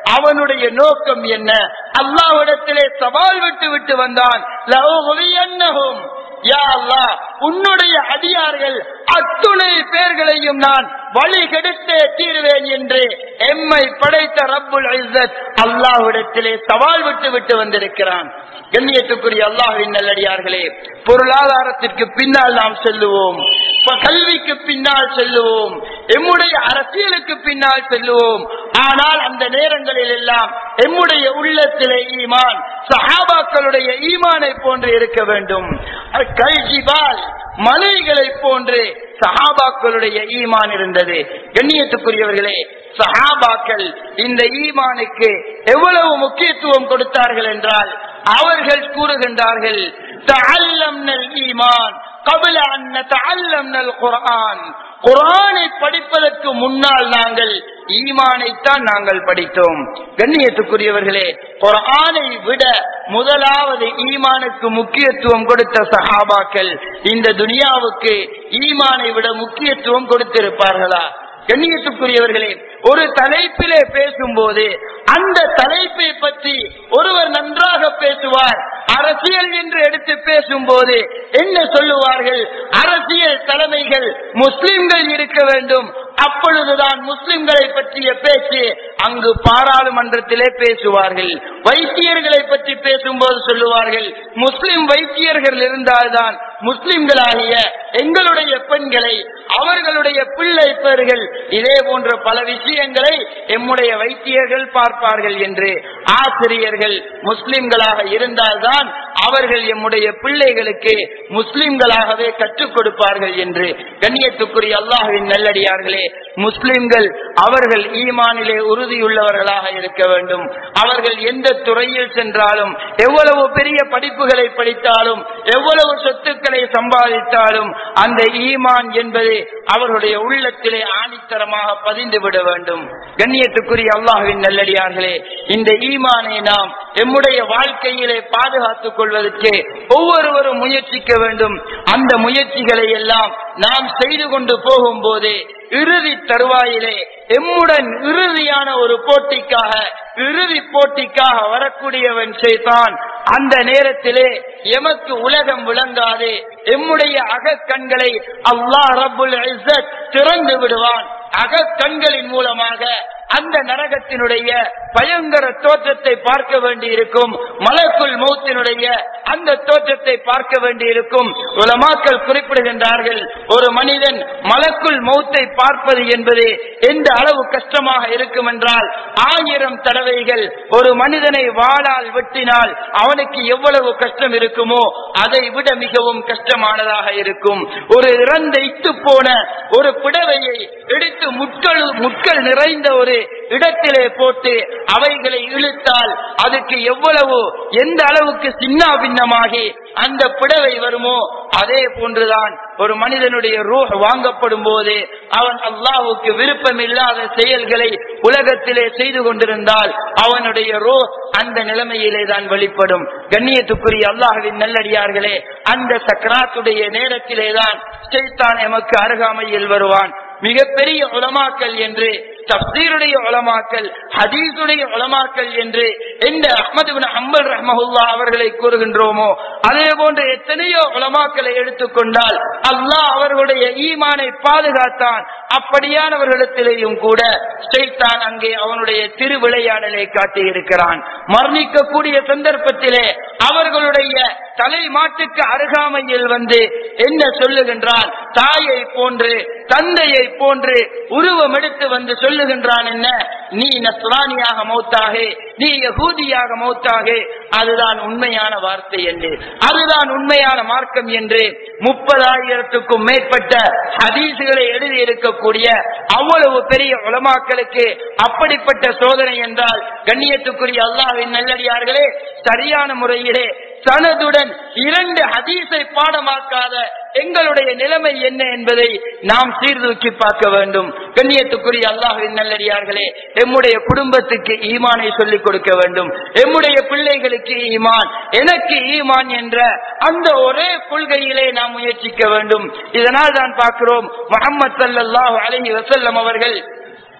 S1: அவனுடைய நோக்கம் என்ன அல்லாஹ்விடத்திலே சவால் விட்டு விட்டு வந்தான் லஅுகுவியன்னஹும். யா அல்லாஹ், உன்னுடைய அடியார்கள் அத்துணை பேர்களையும் நான் வழி கெடுத்தே தீருவேன் என்று எம்மை படைத்த ரப்புல் இஸ்ஸத் அல்லாஹ்விடத்திலே சவால் விட்டு விட்டு வந்திருக்கிறான் கண்ணியத்துக்குரிய அல்லாஹ்வின் நல்லடியார்களே பொருளாதாரத்திற்கு பின்னால் நாம் செல்லுவோம் ப- கல்விக்கு பின்னால் செல்லுவோம் எம்முடைய அரசியலுக்கு பின்னால் செல்லுவோம் ஆனால் அந்த நேரங்களில் எல்லாம் எம்முடைய உள்ளத்திலே ஈமான் சஹாபாக்களுடைய ஈமானை போன்று இருக்க வேண்டும் கல்ஜிபால் மலைகளை போன்று சஹாபாக்களுடைய ஈமான் இருந்தது கண்ணியத்துக்குரியவர்களே சஹாபாக்கள் இந்த ஈமானுக்கு எவ்வளவு முக்கியத்துவம் கொடுத்தார்கள் என்றால் அவர்கள் கூறுகின்றார்கள் தஅல்லம்னல் ஈமான் قبل أن نتعلمنا القرآن குரானை படிப்பதற்கு முன்னால் நாங்கள் ஈமானைத்தான் நாங்கள் படித்தோம் கண்ணியத்துக்குரியவர்களே குரானை விட முதலாவது ஈமானுக்கு முக்கியத்துவம் கொடுத்த சஹாபாக்கள் இந்த துனியாவுக்கு ஈமானை விட முக்கியத்துவம் கொடுத்திருப்பார்களா கண்ணியத்துக்குரியவர்களே ஒரு தலைப்பிலே பேசும்போது அந்த தலைப்பை பற்றி ஒருவர் நன்றாக பேசுவார் அரசியல் என்று எடுத்து பேசும்போது என்ன சொல்லுவார்கள் அரசியல் தலைமைகள் முஸ்லிம்கள் இருக்க வேண்டும் அப்பொழுதுதான் முஸ்லிம்களை பற்றிய பேச்சு அங்கு பாராளுமன்றத்திலே பேசுவார்கள் வைத்தியர்களை பற்றி பேசும்போது சொல்லுவார்கள் முஸ்லிம் வைத்தியர்கள் இருந்தால்தான் முஸ்லிம்களாகிய எங்களுடைய பெண்களை அவர்களுடைய பிள்ளை பேர்கள் இதே போன்ற பல விஷயங்களை எம்முடைய வைத்தியர்கள் பார்ப்பார்கள் என்று ஆசிரியர்கள் முஸ்லிம்களாக இருந்தால்தான் அவர்கள் எம்முடைய பிள்ளைகளுக்கு முஸ்லிம்களாகவே கற்றுக் கொடுப்பார்கள் என்று கண்ணியத்துக்குரிய அல்லாஹுவின் நல்லடியார்களே முஸ்லிம்கள் அவர்கள் ஈமானிலே உறுதியுள்ளவர்களாக இருக்க வேண்டும் அவர்கள் எந்த துறையில் சென்றாலும் எவ்வளவு பெரிய படிப்புகளை படித்தாலும் எவ்வளவு சொத்துக்களை சம்பாதித்தாலும் அந்த ஈமான் என்பது அவர்களுடைய உள்ளத்திலே ஆணித்தரமாக பதிந்து விட வேண்டும் கண்ணியத்துக்குரிய அல்லாஹுவின் நல்லடியார்களே இந்த ஈமானை நாம் எம்முடைய வாழ்க்கையிலே பாதுகாத்துக் கொள்வதற்கு ஒவ்வொருவரும் முயற்சிக்க வேண்டும் அந்த முயற்சிகளை எல்லாம் நாம் செய்து கொண்டு போகும்போது இறுதி தருவாயிலே எம்முடன் இறுதியான ஒரு போட்டிக்காக இறுதி போட்டிக்காக வரக்கூடியவன் செய்தான் அந்த நேரத்திலே எமக்கு உலகம் விளங்காது எம்முடைய அகக்கண்களை அல்லாஹ் ரப்புல் இஸ்ஸத் திறந்து விடுவான் அகக்கண்களின் மூலமாக அந்த நரகத்தினுடைய பயங்கர தோற்றத்தை பார்க்க வேண்டி இருக்கும் மலக்குள் மௌத்தினுடைய அந்த தோற்றத்தை பார்க்க வேண்டி இருக்கும் உலமாக்கள் குறிப்பிடுகின்றார்கள் ஒரு மனிதன் மலக்குள் மௌத்தை பார்ப்பது என்பது எந்த அளவு கஷ்டமாக இருக்கும் என்றால் ஆயிரம் தடவைகள் ஒரு மனிதனை வாளால் வெட்டினால் அவனுக்கு எவ்வளவு கஷ்டம் இருக்குமோ அதை விட மிகவும் கஷ்டமானதாக இருக்கும் ஒரு இறந்த இத்து போன ஒரு பிடவையை எடுத்து முட்கள் முட்கள் நிறைந்த ஒரு இடத்திலே போட்டு அவைகளை இழுத்தால் அதுக்கு எவ்வளவு எந்த அளவுக்கு சின்ன பின்னமாகி அந்த பிடவை வருமோ அதே போன்றுதான் ஒரு மனிதனுடைய ரூஹ் வாங்கப்படும் போது அவன் அல்லாஹுக்கு விருப்பம் இல்லாத செயல்களை உலகத்திலே செய்து கொண்டிருந்தால் அவனுடைய ரூஹ் அந்த நிலைமையிலே தான் வெளிப்படும் கண்ணியத்துக்குரிய அல்லாஹுவின் நல்லடியார்களே அந்த சக்கராத்துடைய நேரத்திலே தான் ஷைத்தான் எமக்கு அருகாமையில் வருவான் மிகப்பெரிய உலமாக்கல் என்று தப்சீருடைய உலமாக்கல் ஹதீஸுடைய உலமாக்கல் என்று எந்த அஹ்மது பின் ஹம்பல் ரஹ்மஹுல்லா அவர்களை கூறுகின்றோமோ அதே போன்று எத்தனையோ உலமாக்களை எடுத்துக்கொண்டால் அல்லாஹ் அவர்களுடைய ஈமானை பாதுகாத்தான் அப்படியானவர்களிடத்திலேயும் கூட ஷைத்தான் அங்கே அவனுடைய திருவிளையாடலை காட்டியிருக்கிறான் மரணிக்கக்கூடிய சந்தர்ப்பத்திலே அவர்களுடைய தலை மாட்டுக்கு அருகாமையில் வந்து என்ன சொல்லுகின்றான் தாயை போன்று தந்தையை போன்று உருவம் எடுத்து வந்து சொல்லுகின்றான் என்ன நீ நஸ்ரானியாக மௌத்தாகே நீ யகூதியாக மௌத்தாகே அதுதான் உண்மையான வார்த்தை என்று அதுதான் உண்மையான மார்க்கம் என்று முப்பதாயிரத்துக்கும் மேற்பட்ட ஹதீசுகளை எழுதி இருக்கக்கூடிய அவ்வளவு பெரிய உலமாக்களுக்கு அப்படிப்பட்ட சோதனை என்றால் கண்ணியத்துக்குரிய அல்லாஹ்வின் நல்லடியார்களே சரியான முறையிலே சனதுடன் இரண்டு ஹதீஸை பாடமாக்காத எங்களுடைய நிலைமை என்ன என்பதை நாம் சீர்தூக்கி பார்க்க வேண்டும் கண்ணியத்துக்குரிய அல்லாஹுவின் நல்லடியார்களே எம்முடைய குடும்பத்துக்கு ஈமானை சொல்லிக் கொடுக்க வேண்டும் எம்முடைய பிள்ளைகளுக்கு ஈமான் எனக்கு ஈமான் என்ற அந்த ஒரே கொள்கையிலே நாம் முயற்சிக்க வேண்டும் இதனால் தான் பார்க்கிறோம் முகமது சல்லல்லாஹு அலைஹி வஸல்லம் அவர்கள்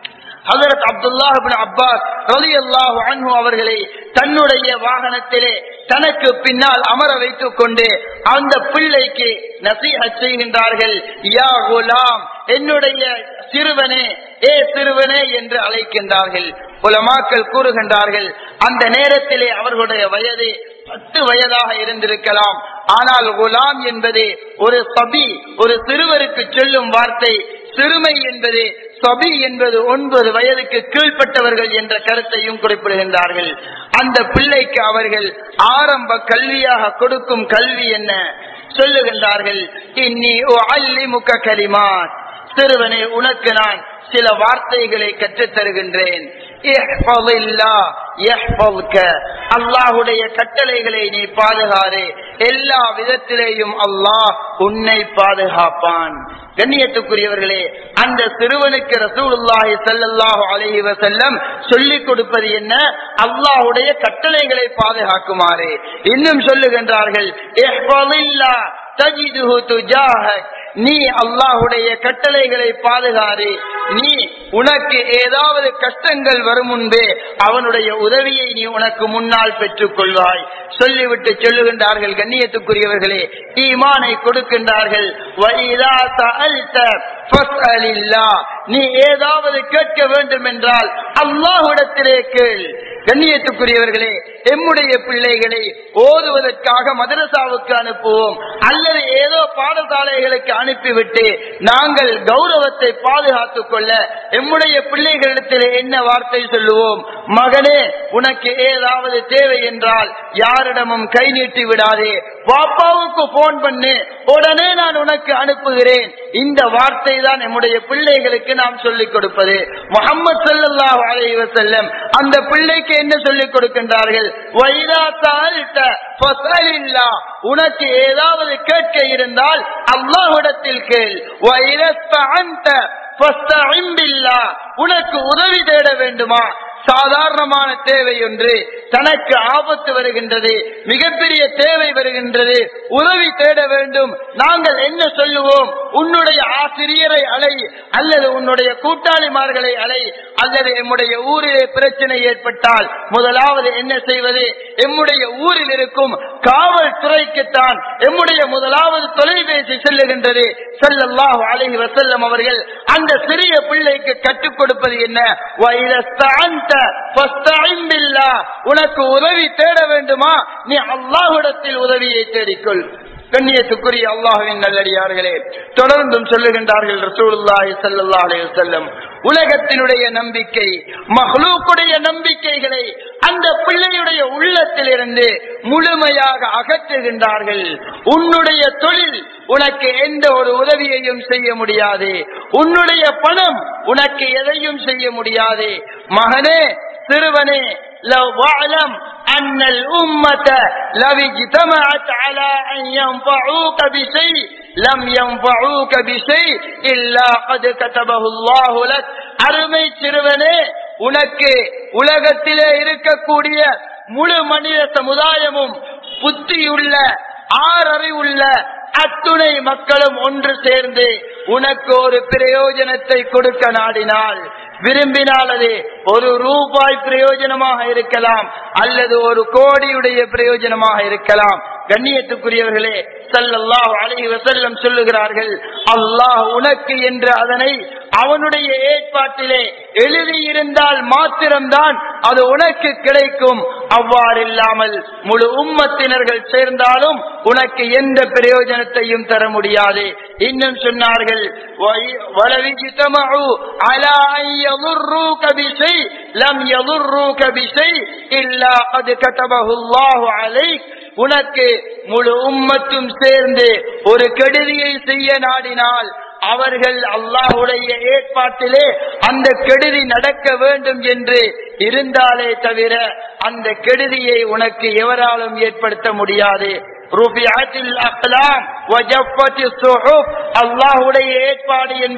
S1: ஹசரத் அப்துல்லாஹ் இப்னு அப்பாஸ் ரலியல்லாஹு அன்ஹு அவர்களை தன்னுடைய வாகனத்திலே தனக்கு பின்னால் அமர வைத்துக் கொண்டு அந்த பிள்ளைக்கு நசீஹத் செய்கின்றார்கள் யா குலாம் என்னுடைய சிறுவனே ஏ சிறுவனே என்று அழைக்கின்றார்கள் உலமாக்கள் கூறுகின்றார்கள் அந்த நேரத்திலே அவர்களுடைய வயது பத்து வயதாக இருந்திருக்கலாம் ஆனால் குலாம் என்பது ஒரு சபி ஒரு சிறுவருக்கு சொல்லும் வார்த்தை சிறுமை என்பது சபி என்பது ஒன்பது வயதுக்கு கீழ்ப்பட்டவர்கள் என்ற கருத்தையும் குறிப்பிடுகின்றார்கள் அந்த பிள்ளைக்கு அவர்கள் ஆரம்ப கல்வியாக கொடுக்கும் கல்வி என்ன சொல்லுகின்றார்கள் இன்னி அல்லிமுக கலிமாத் சிறுவனே உனக்கு நான் சில வார்த்தைகளை கற்றுத் தருகின்றேன் அல்லாஹுடைய கட்டளைகளை நீ பாதுகாரு எல்லா விதத்திலேயும் அல்லாஹ் உன்னை பாதுகாப்பான் கண்ணியத்துக்குரியவர்களே அந்த சிறுவனுக்கு ரசூலுல்லாஹி ஸல்லல்லாஹு அலைஹி வஸல்லம் சொல்லிக் கொடுப்பது என்ன அல்லாஹ்வுடைய கட்டளைகளை பாதுகாக்குமாறு இன்னும் சொல்லுகின்றார்கள் இஹ்ஃபதில்லா தஜிதுஹு துஜாஹக் நீ அல்லாஹுடைய கட்டளைகளை பாதுகாரு நீ உனக்கு ஏதாவது கஷ்டங்கள் வரும் முன்பே அவனுடைய உதவியை நீ உனக்கு முன்னால் பெற்றுக் கொள்வாய் சொல்லிவிட்டு சொல்லுகின்றார்கள் கண்ணியத்துக்குரியவர்களே ஈமானை கொடுக்கின்றார்கள் "வஇதா சஅல்த ஃபஸ்அலில்லாஹ்." நீ ஏதாவது கேட்க வேண்டும் என்றால் அல்லாஹ்விடத்திலே கேள் கண்ணியத்துக்குரியவர்களே எம்முடைய பிள்ளைகளை ஓதுவதற்காக மதரசாவுக்கு அனுப்புவோம் அல்லது ஏதோ பாடசாலைகளுக்கு அனுப்பிவிட்டு நாங்கள் கௌரவத்தை பாதுகாத்துக் கொள்ள எம்முடைய பிள்ளைகளிடத்தில் என்ன வார்த்தை சொல்லுவோம் மகனே உனக்கு ஏதாவது தேவை என்றால் யாரிடமும் கை நீட்டி விடாதே பாப்பாவுக்கு போன் பண்ணு உடனே நான் உனக்கு அனுப்புகிறேன் இந்த வார்த்தை தான் நம்முடைய பிள்ளைகளுக்கு நாம் சொல்லிக் கொடுப்பது முகமது சல்லாஹ் அலைஹி வஸல்லம் அந்த பிள்ளைக்கு என்ன சொல்லிக் கொடுக்கின்றார்கள் "வைதா சஅல்த ஃபஸ்அலில்லாஹ்." உனக்கு ஏதாவது கேட்க இருந்தால் அல்லாஹ்விடத்தில் கேள் "வைதா ஸ்தஅன்த ஃபஸ்தஇன் பில்லாஹ்." உனக்கு உதவி தேட வேண்டுமா சாதாரணமான தேவை ஒன்று தனக்கு ஆபத்து வருகின்றது மிகப்பெரிய தேவை வருகின்றது உதவி தேட வேண்டும் நாங்கள் என்ன சொல்லுவோம் உன்னுடைய ஆசிரியரை அலை அல்லது உன்னுடைய கூட்டாளிமார்களை அலை அல்லது எம்முடைய ஊரிலே பிரச்சனை ஏற்பட்டால் முதலாவது என்ன செய்வது எம்முடைய ஊரில் இருக்கும் காவல்துறைக்குத்தான் எம்முடைய முதலாவது தொலைபேசி செல்லுகின்றது செல்லல்லாஹு அலைஹி வசல்லம் அவர்கள் அந்த சிறிய பிள்ளைக்கு கற்றுக் கொடுப்பது என்ன "வஇதஸ்தஅன்த ஃபஸ்தஇன் பில்லாஹ்." உனக்கு உதவி தேட வேண்டுமா நீ அல்லாஹ்விடத்தில் உதவியை தேடிக்கொள் கண்ணியத்துக்குரிய அல்லாஹுவின் நல்லடியார்களே தொடர்ந்தும் சொல்லுகின்றார்கள் ரசூலுல்லாஹி ஸல்லல்லாஹு அலைஹி வஸல்லம் உலகத்தினுடைய நம்பிக்கை மஹ்லூக்குடைய நம்பிக்கைகளை அந்த பிள்ளையுடைய உள்ளத்திலிருந்து முழுமையாக அகற்றுகின்றார்கள் உன்னுடைய தொழில் உனக்கு எந்த ஒரு உதவியையும் செய்ய முடியாது உன்னுடைய பணம் உனக்கு எதையும் செய்ய முடியாது மகனே சிறுவனே لو واعلم أن الأمة لو اجتمعت على أن ينفعوك بشيء لم ينفعوك بشيء إلا قد كتبه الله لك அருமை சிறுவனே உனக்கு உலகத்திலே இருக்கக்கூடிய முழு மனித சமுதாயமும் புத்தியுள்ள ஆறறிவுள்ள அத்துணை மக்களும் ஒன்று சேர்ந்து உனக்கு ஒரு பிரயோஜனத்தை கொடுக்க நாடினால் விரும்பினால் அது ஒரு ரூபாய் பிரயோஜனமாக இருக்கலாம் அல்லது ஒரு கோடியுடைய பிரயோஜனமாக இருக்கலாம் கண்ணியத்துக்குரியவர்களே சல்லல்லாஹு அலைஹி வஸல்லம் சொல்லுகிறார்கள் அல்லாஹ் உனக்கு என்று அதனை அவனுடைய ஏற்பாட்டிலே எழுதியிருந்தால் மாத்திரம்தான் அது உனக்கு கிடைக்கும் அவ்வாறில்லாமல் முழு உம்மத்தினர்கள் சேர்ந்தாலும் உனக்கு எந்த பிரயோஜனத்தையும் தர முடியாது இன்னும் சொன்னார்கள் "வ- وَلَوِجْتَمَعُوا عَلَى أَن يَضُرُّوكَ بِشَيْءٍ لَمْ يَضُرُّوكَ بِشَيْءٍ إِلَّا قَدْ كَتَبَهُ اللَّهُ عَلَيْكَ உனக்கு முழு உம்மத்தும் சேர்ந்து ஒரு கெடுதியை செய்ய நாடினால் அவர்கள் அல்லாஹுடைய ஏற்பாட்டிலே அந்த கெடுதி நடக்க வேண்டும் என்று இருந்தாலே தவிர அந்த கெடுதியை உனக்கு எவராலும் ஏற்படுத்த முடியாது ருஃபிஅத்தில் அக்லாம் வஜஃபத்தி ஸுஹுஃப் அல்லாஹ்வுடைய ஏற்பாடு என்பது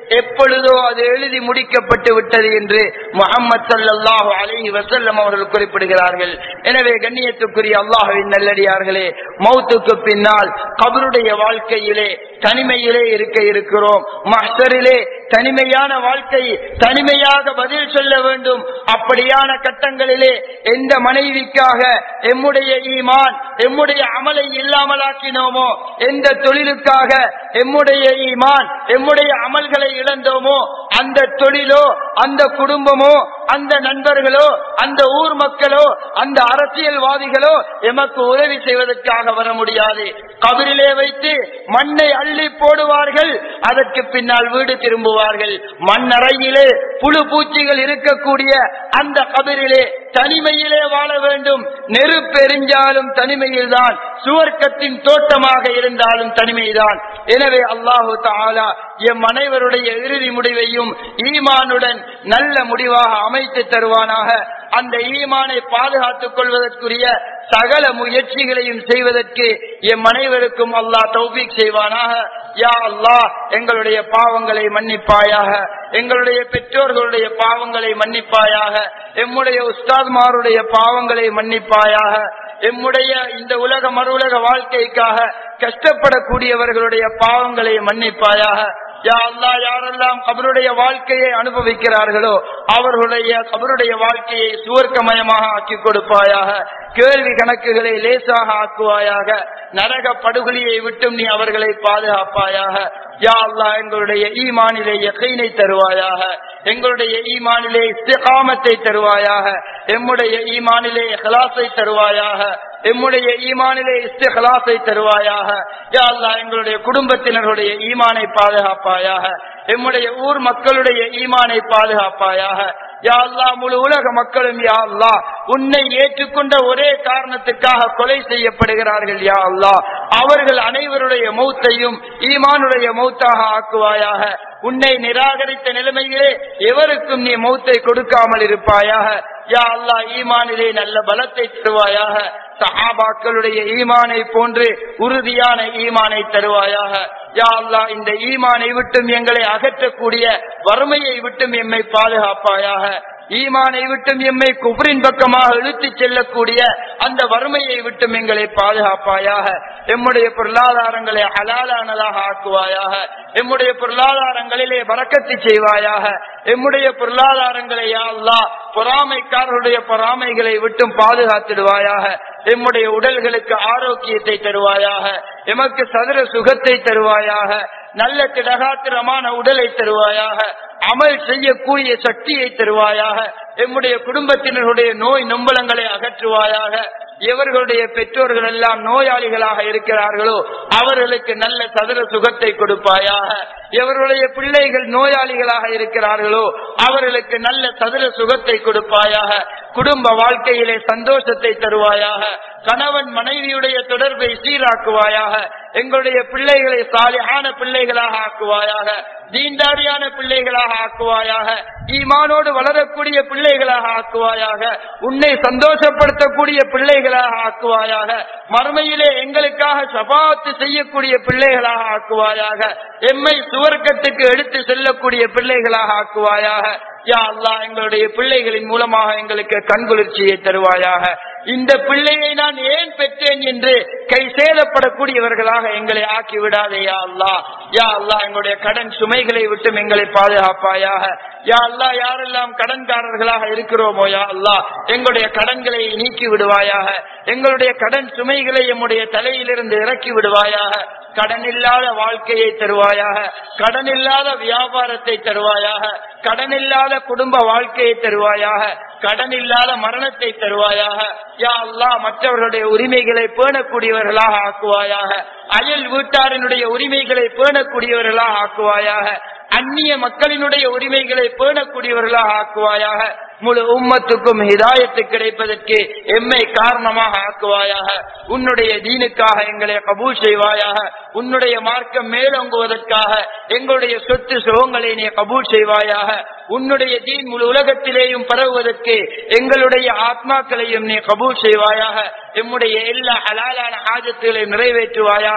S1: எப்பொழுதோ அது எழுதி முடிக்கப்பட்டு விட்டது என்று முகமது சல்லாஹு அலஹி வசல்லம் அவர்கள் குறிப்பிடுகிறார்கள் எனவே கண்ணியத்துக்குரிய அல்லாஹுவின் நல்லடியார்களே மௌத்துக்கு பின்னால் கபருடைய வாழ்க்கையிலே தனிமையிலே இருக்க இருக்கிறோம் மஹரிலே தனிமையான வாழ்க்கை தனிமையாக பதில் சொல்ல வேண்டும் அப்படியான கட்டங்களிலே எந்த மனைவிக்காக எம்முடைய ஈமான் எம்முடைய அமலை இல்லாமலாக்கினோமோ எந்த தொழிலுக்காக எம்முடைய ஈமான் எம்முடைய அமல்களை இழந்தோமோ அந்த தொழிலோ அந்த குடும்பமோ அந்த நண்பர்களோ அந்த ஊர் மக்களோ அந்த அரசியல்வாதிகளோ எமக்கு உதவி செய்வதற்காக வர முடியாது கபிரிலே வைத்து மண்ணை அள்ளி போடுவார்கள் அதற்கு பின்னால் வீடு திரும்புவார்கள் மண்ணறையிலே புழு பூச்சிகள் இருக்கக்கூடிய அந்த கபிரிலே தனிமையிலே வாழ வேண்டும் நெருப்பு எரிஞ்சாலும் தனிமையில்தான் சுவர்க்கத்தின் தோட்டமாக இருந்தாலும் தனிமைதான் எனவே அல்லாஹு தாலா எம் அனைவருடைய இறுதி முடிவையும் ஈமானுடன் நல்ல முடிவாக அமைத்து தருவானாக அந்த ஈமானை பாதுகாத்துக் கொள்வதற்குரிய சகல முயற்சிகளையும் செய்வதற்கு எம் அனைவருக்கும் அல்லாஹ் தௌபீக் செய்வானாக யா அல்லாஹ் எங்களுடைய பாவங்களை மன்னிப்பாயாக எங்களுடைய பெற்றோர்களுடைய பாவங்களை மன்னிப்பாயாக எம்முடைய உஸ்தாத்மாருடைய பாவங்களை மன்னிப்பாயாக எம்முடைய இந்த உலக மறு உலக வாழ்க்கைக்காக கஷ்டப்படக்கூடியவர்களுடைய பாவங்களை மன்னிப்பாயாக யா அல்லா யாரெல்லாம் கபருடைய வாழ்க்கையை அனுபவிக்கிறார்களோ அவர்களுடைய கபருடைய வாழ்க்கையை சுவர்க்கமயமாக ஆக்கி கொடுப்பாயாக கேள்வி கணக்குகளை லேசாக ஆக்குவாயாக நரக படுகொலியை விட்டும் நீ அவர்களை பாதுகாப்பாயாக யா அல்லா எங்களுடைய ஈமானிலே எக்கைனை தருவாயாக எங்களுடைய ஈமானிலே இஸ்திகாமத்தை தருவாயாக எம்முடைய ஈமானிலே ஹலாசை தருவாயாக எம்முடைய ஈமானிலே இஸ்திகலாசை தருவாயாக யா அல்லா எங்களுடைய குடும்பத்தினருடைய ஈமானை பாதுகாப்பாயாக எம்முடைய ஊர் மக்களுடைய ஈமானை பாதுகாப்பாயாக யா அல்லா முழு உலக மக்களும் யா அல்லா உன்னை ஏற்றுக்கொண்ட ஒரே காரணத்துக்காக கொலை செய்யப்படுகிறார்கள் யா அல்லா அவர்கள் அனைவருடைய மௌத்தையும் ஈமானுடைய மௌத்தாக ஆக்குவாயாக உன்னை நிராகரித்த நிலைமையிலே எவருக்கும் நீ மௌத்தை கொடுக்காமல் இருப்பாயாக யா அல்லா ஈமானிலே நல்ல பலத்தை தருவாயாக சஹாபாக்களுடைய ஈமானை போன்று உறுதியான ஈமானை தருவாயாக யா அல்லா இந்த ஈமானை விட்டும் எங்களை அகற்றக்கூடிய வறுமையை விட்டும் எம்மை பாதுகாப்பாயாக ஈமானை விட்டும் எம்மை குபரின் பக்கமாக இழுத்து செல்லக்கூடிய அந்த வறுமையை விட்டும் எங்களை பாதுகாப்பாயாக எம்முடைய பொருளாதாரங்களை ஹலாலானதாக ஆக்குவாயாக எம்முடைய பொருளாதாரங்களிலே வரக்கத்து செய்வாயாக எம்முடைய பொருளாதாரங்களை யாழ்லா பொறாமைக்காரருடைய பொறாமைகளை விட்டும் பாதுகாத்திடுவாயாக எம்முடைய உடல்களுக்கு ஆரோக்கியத்தை தருவாயாக எமக்கு சதுர சுகத்தை தருவாயாக நல்ல திடகாத்திரமான உடலை தருவாயாக அமல் செய்யக்கூடிய சக்தியை தருவாயாக எம்முடைய குடும்பத்தினருடைய நோய் நொம்பலங்களை அகற்றுவாயாக எவர்களுடைய பெற்றோர்கள் எல்லாம் நோயாளிகளாக இருக்கிறார்களோ அவர்களுக்கு நல்ல சதுர சுகத்தை கொடுப்பாயாக எவர்களுடைய பிள்ளைகள் நோயாளிகளாக இருக்கிறார்களோ அவர்களுக்கு நல்ல சதுர சுகத்தை கொடுப்பாயாக குடும்ப வாழ்க்கையிலே சந்தோஷத்தை தருவாயாக கணவன் மனைவியுடைய தொடர்பை சீராக்குவாயாக எங்களுடைய பிள்ளைகளை சாலியான பிள்ளைகளாக ஆக்குவாயாக தீண்டாரியான பிள்ளைகளாக ஆக்குவாயாக ஈமானோடு வளரக்கூடிய பிள்ளைகளாக ஆக்குவாயாக உன்னை சந்தோஷப்படுத்தக்கூடிய பிள்ளைகளாக ஆக்குவாயாக மறுமையிலே எங்களுக்காக சபாத்து செய்யக்கூடிய பிள்ளைகளாக ஆக்குவாயாக எம்மை சுவர்க்கத்துக்கு எடுத்து செல்லக்கூடிய பிள்ளைகளாக ஆக்குவாயாக யா அல்லா எங்களுடைய பிள்ளைகளின் மூலமாக எங்களுக்கு கண்குளிர்ச்சியை தருவாயாக இந்த பிள்ளையை நான் ஏன் பெற்றேன் என்று கை சேதப்படக்கூடியவர்களாக எங்களை ஆக்கி விடாதே யா அல்லா யா அல்லா எங்களுடைய கடன் சுமைகளை விட்டும் எங்களை பாதுகாப்பாயாக யா அல்லா யாரெல்லாம் கடன்காரர்களாக இருக்கிறோமோ யா அல்லா எங்களுடைய கடன்களை நீக்கி விடுவாயாக எங்களுடைய கடன் சுமைகளை எம்முடைய தலையிலிருந்து இறக்கி விடுவாயாக கடன் இல்லாத வாழ்க்கையை தருவாயாக கடன் இல்லாத வியாபாரத்தை தருவாயாக கடன் இல்லாத குடும்ப வாழ்க்கையை தருவாயாக கடன் இல்லாத மரணத்தை தருவாயாக யா அல்லா மற்றவர்களுடைய உரிமைகளை பேணக்கூடியவர்களாக ஆக்குவாயாக அயல் வீட்டாரினுடைய உரிமைகளை பேணக்கூடியவர்களாக ஆக்குவாயாக அந்நிய மக்களினுடைய உரிமைகளை பேணக்கூடியவர்களாக ஆக்குவாயாக முழு உம்மத்துக்கும் ஹிதாயத்து கிடைப்பதற்கு எம்மை காரணமாக ஆக்குவாயாக உன்னுடைய தீனுக்காக எங்களை கபூல் செய்வாயாக உன்னுடைய மார்க்கம் மேலோங்குவதற்காக எங்களுடைய சொத்து சுகங்களை நீ கபூல் செய்வாயாக உன்னுடைய தீன் முழு உலகத்திலேயும் பரவுவதற்கு எங்களுடைய ஆத்மாக்களையும் நீ கபூல் செய்வாயாக எம்முடைய எல்லா ஹலாலான ஆஜத்துகளையும் நிறைவேற்றுவாயாக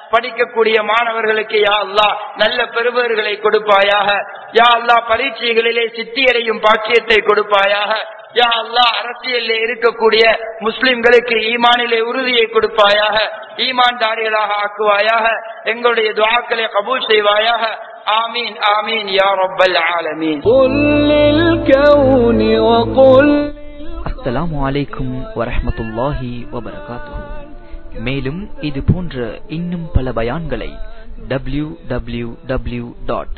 S1: படிக்கக்கூடிய மாணவர்களுக்கு யா அல்லாஹ் நல்ல பெறுபவர்களை கொடுப்பாயாக யா அல்லாஹ் பரீட்சைகளிலே சித்தியடையும் பாக்கியத்தை கொடுப்பாயாக யா அல்லாஹ் அரசியலில் இருக்கக்கூடிய முஸ்லிம்களுக்கு ஈமானிலே உறுதியை கொடுப்பாயாக ஈமான்தாரிகளாக ஆக்குவாயாக எங்களுடைய துவாக்களை கபூல் செய்வாயாக ஆமீன் ஆமீன் யா ரப்பல் ஆலமீன்
S2: قل للكون وقل
S3: அஸ்ஸலாமு அலைக்கும் வரஹ்மத்துல்லாஹி வபரகாத்துஹு மேலும் இது போன்ற இன்னும் பல பயான்களை W W W dot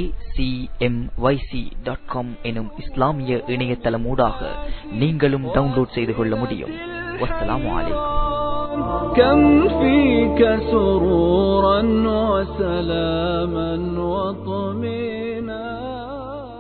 S3: dot com எனும் இஸ்லாமிய இணையதளமூடாக நீங்களும் டவுன்லோட் செய்து கொள்ள முடியும் வஸ்ஸலாமு அலைக்கும்
S2: كم فيك سرورا وسلاما